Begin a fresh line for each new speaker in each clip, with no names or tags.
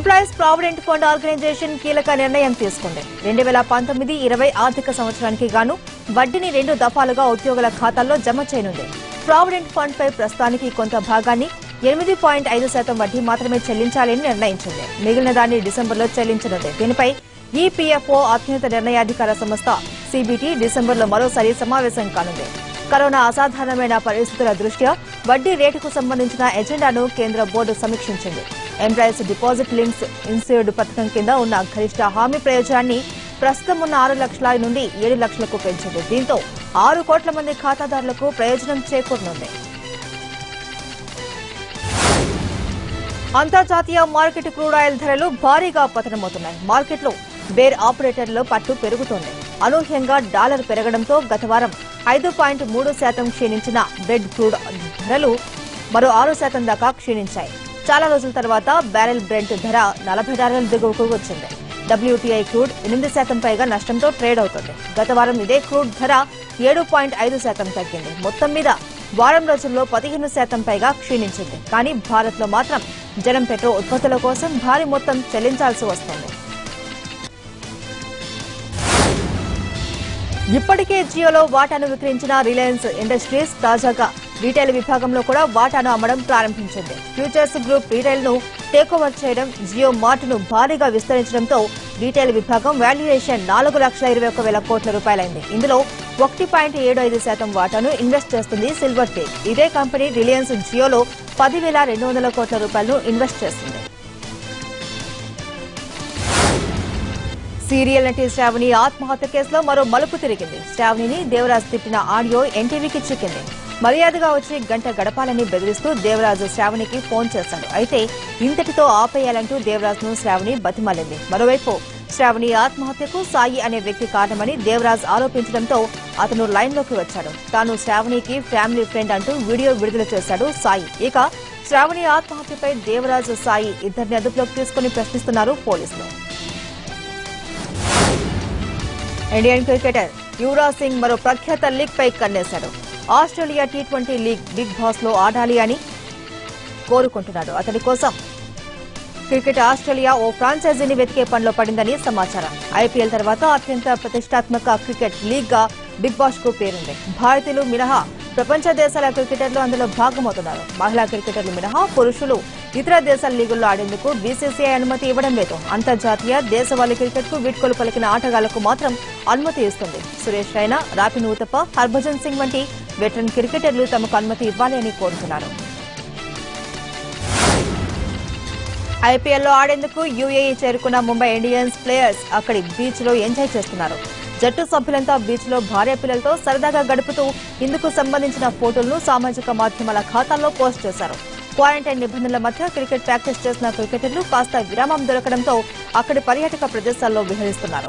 employees provident fund organisation కీలక నిర్ణయం తీసుకుంది రెండు వేల పంతొమ్మిది ఇరవై ఆర్థిక సంవత్సరానికి గాను వడ్డీని రెండు దఫాలుగా ఉద్యోగుల ఖాతాల్లో జమ చేయనుంది ప్రావిడెంట్ ఫండ్ పై ప్రస్తుతానికి కొంత భాగాన్ని ఎనిమిది పాయింట్ ఐదు శాతం వడ్డీ మాత్రమే చెల్లించాలని నిర్ణయించింది మిగిలిన దాన్ని డిసెంబర్లో చెల్లించనుంది దీనిపై ఈపీఎఫ్ఓ అత్యున్నత నిర్ణయాధికార సంస్థ సిబిటి డిసెంబర్లో మరోసారి సమావేశం కానుంది కరోనా అసాధారణమైన పరిస్థితుల దృష్ట్యా వడ్డీ రేటుకు సంబంధించిన ఎజెండాను కేంద్ర బోర్డు సమీక్షించింది ఎంప్లాయీస్ డిపాజిట్ లింక్స్ ఇన్సూర్డ్ పథకం కింద ఉన్న గరిష్ట హామీ ప్రయోజనాన్ని ప్రస్తుతం ఉన్న ఆరు లక్షల నుండి ఏడు లక్షలకు పెంచింది దీంతో ఆరు కోట్ల మంది ఖాతాదారులకు ప్రయోజనం చేకూరనుంది అంతర్జాతీయ మార్కెట్ క్రూడ్ ఆయిల్ ధరలు భారీగా పతనమవుతున్నాయి మార్కెట్లో బేర్ ఆపరేటర్ల పట్టు పెరుగుతోంది అనూహ్యంగా డాలర్ పెరగడంతో గత వారం ఐదు పాయింట్ మూడు శాతం క్షీణించిన బ్రెడ్ క్రూడ్ ధరలు మరో ఆరు శాతం దాకా క్షీణించాయి చాలా రోజుల తర్వాత బ్యారెల్ బ్రెంట్ ధర నలభై డాలర్ల దిగువకు వచ్చింది డబ్ల్యూటీఐ క్రూడ్ ఎనిమిది శాతం పైగా నష్టంతో ట్రేడ్ అవుతుంది గత వారం ఇదే క్రూడ్ ధర ఏడు పాయింట్ ఐదు శాతం తగ్గింది మొత్తం మీద వారం రోజుల్లో పదిహేను శాతం పైగా క్షీణించింది కానీ భారత్ లో మాత్రం జనం పెట్రోల్ ఉత్పత్తుల కోసం భారీ మొత్తం చెల్లించాల్సి వస్తోంది ఇప్పటికే జియోలో వాటాను విక్రయించిన రిలయన్స్ ఇండస్ట్రీస్ తాజాగా రీటైల్ విభాగంలో కూడా వాటాను అమ్మడం ప్రారంభించింది ఫ్యూచర్స్ గ్రూప్ రీటైల్ ను టేకోవర్ చేయడం జియో మార్ట్ ను భారీగా విస్తరించడంతో రీటైల్ విభాగం వాల్యుయేషన్ నాలుగు లక్షల ఇరవై ఒక వేల కోట్ల రూపాయలైంది ఇందులో ఒకటి పాయింట్ ఏడు ఐదు శాతం వాటాను ఇన్వెస్ట్ చేస్తుంది సిల్వర్ టేక్ ఇదే కంపెనీ రిలయన్స్ జియోలో పదివేల రెండు వందల కోట్ల రూపాయలను ఇన్వెస్ట్ చేస్తుంది సీరియల్ నటి శ్రావణి ఆత్మహత్య కేసులో మరో మలుపు తిరిగింది శ్రావణిని దేవరాజ్ తిట్టిన ఆడియో ఎన్టీవీకి చిక్కింది మర్యాదగా వచ్చి గంట గడపాలని బెదిరిస్తూ దేవరాజు శ్రావణికి ఫోన్ చేశాడు అయితే ఇంతటితో ఆపేయాలంటూ దేవరాజ్ ను శ్రావణి బతిమాలింది మరోవైపు శ్రావణి ఆత్మహత్యకు సాయి అనే వ్యక్తి కారణమని దేవరాజ్ ఆరోపించడంతో అతను లైన్లోకి వచ్చాడు తాను శ్రావణికి ఫ్యామిలీ ఫ్రెండ్ అంటూ వీడియో విడుదల చేశాడు సాయి ఇక శ్రావణి ఆత్మహత్యపై దేవరాజు సాయి ఇద్దరిని అదుపులోకి తీసుకుని ప్రశ్నిస్తున్నారు పోలీసులు ఇండియన్ క్రికెటర్ యువరాజ్ సింగ్ మరో ప్రఖ్యాత లీగ్ పై కన్నేశాడు Australia T twenty league Big Bash లో ఆడాలి అని కోరుకుంటున్నాడు అతడి కోసం క్రికెట్ ఆస్ట్రేలియా ఓ ఫ్రాంచైజీని వెతికే పనిలో పడిందని సమాచారం ఐపీఎల్ తర్వాత అత్యంత ప్రతిష్టాత్మక క్రికెట్ లీగ్ గా బిగ్ బాస్ కు పేరుంది భారతీయులు మినహా ప్రపంచ దేశాల క్రికెటర్లు అందులో భాగమవుతున్నారు మహిళా క్రికెటర్లు మినహా పురుషులు ఇతర దేశాల లీగుల్లో ఆడేందుకు బీసీసీఐ అనుమతి ఇవ్వడం లేదు అంతర్జాతీయ దేశవాళీ క్రికెట్ కు వీడ్కోలు పలికిన ఆటగాళ్లకు మాత్రం అనుమతి ఇస్తుంది సురేష్ రైనా రాపిన్ ఊతప్ప హర్భజన్ సింగ్ వంటి వెటరన్ క్రికెటర్లు తమకు అనుమతి ఇవ్వాలి అని కోరుతున్నారు ఐపీఎల్లో ఆడేందుకు యూఏఈ చేరుకున్న ముంబై ఇండియన్స్ ప్లేయర్స్ అక్కడి బీచ్ లో ఎంజాయ్ చేస్తున్నారు జట్టు సభ్యులంతా బీచ్ లో భార్య పిల్లలతో సరదాగా గడుపుతూ ఇందుకు సంబంధించిన ఫోటోలను సామాజిక మాధ్యమాల ఖాతాల్లో పోస్ట్ చేశారు క్వారంటైన్ నిబంధనల మధ్య క్రికెట్ ప్రాక్టీస్ చేసిన క్రికెటర్లు కాస్త విరామం దొరకడంతో అక్కడి పర్యాటక ప్రదేశాల్లో విహరిస్తున్నారు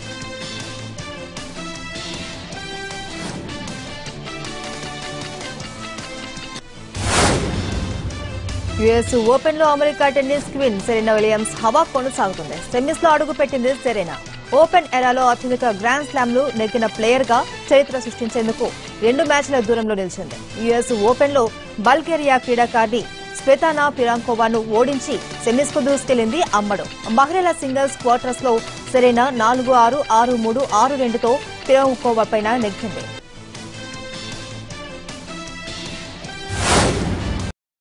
యుఎస్ ఓపెన్ లో America tennis queen Serena Williams హవా కొనసాగుతుంది సెమీస్ లో అడుగు పెట్టింది సెరెనా ఓపెన్ ఎరాలో అత్యధిక గ్రాండ్ స్లామ్లు నెగ్గిన ప్లేయర్ గా చరిత్ర సృష్టించేందుకు రెండు మ్యాచ్ల దూరంలో నిలిచింది యుఎస్ ఓపెన్ లో బల్గేరియా క్రీడాకారిణి స్వెతానా పిరాంకోవాను ఓడించి సెమీస్ కు దూసుకెళ్లింది అమ్మడు మహిళల సింగిల్స్ క్వార్టర్స్ లో సెరెనా నాలుగు ఆరు ఆరు మూడు ఆరు రెండుతో పిరాంకోవా పైన నెగ్గింది